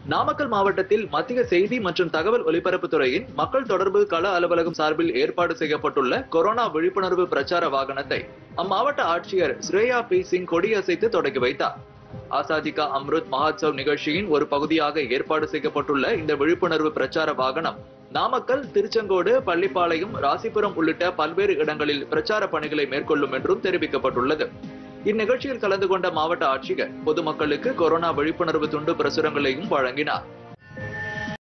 நாமக்கல் மாவட்டத்தில் மத்திய செய்தி மற்றும் தகவல் ஒலிபரப்புத்துறையின் மக்கள் தொடர்பு கள அலுவலகம் சார்பில் ஏற்பாடு செய்யப்பட்டுள்ள கொரோனா விழிப்புணர்வு பிரச்சார வாகனத்தை அம்மாவட்ட ஆட்சியர் ஸ்ரேயா பி சிங் கொடியசைத்து தொடங்கி வைத்தார் ஆசாதிகா அம்ருத் மஹோத்சவ் நிகழ்ச்சியின் ஒரு பகுதியாக ஏற்பாடு செய்யப்பட்டுள்ள இந்த விழிப்புணர்வு பிரச்சார வாகனம் நாமக்கல் திருச்செங்கோடு பள்ளிப்பாளையம் ராசிபுரம் உள்ளிட்ட பல்வேறு இடங்களில் பிரச்சார பணிகளை மேற்கொள்ளும் என்றும் தெரிவிக்கப்பட்டுள்ளது இந்நிகழ்ச்சியில் கலந்து கொண்ட மாவட்ட ஆட்சியர் பொதுமக்களுக்கு கொரோனா விழிப்புணர்வு துண்டு பிரசுரங்களையும் வழங்கினார்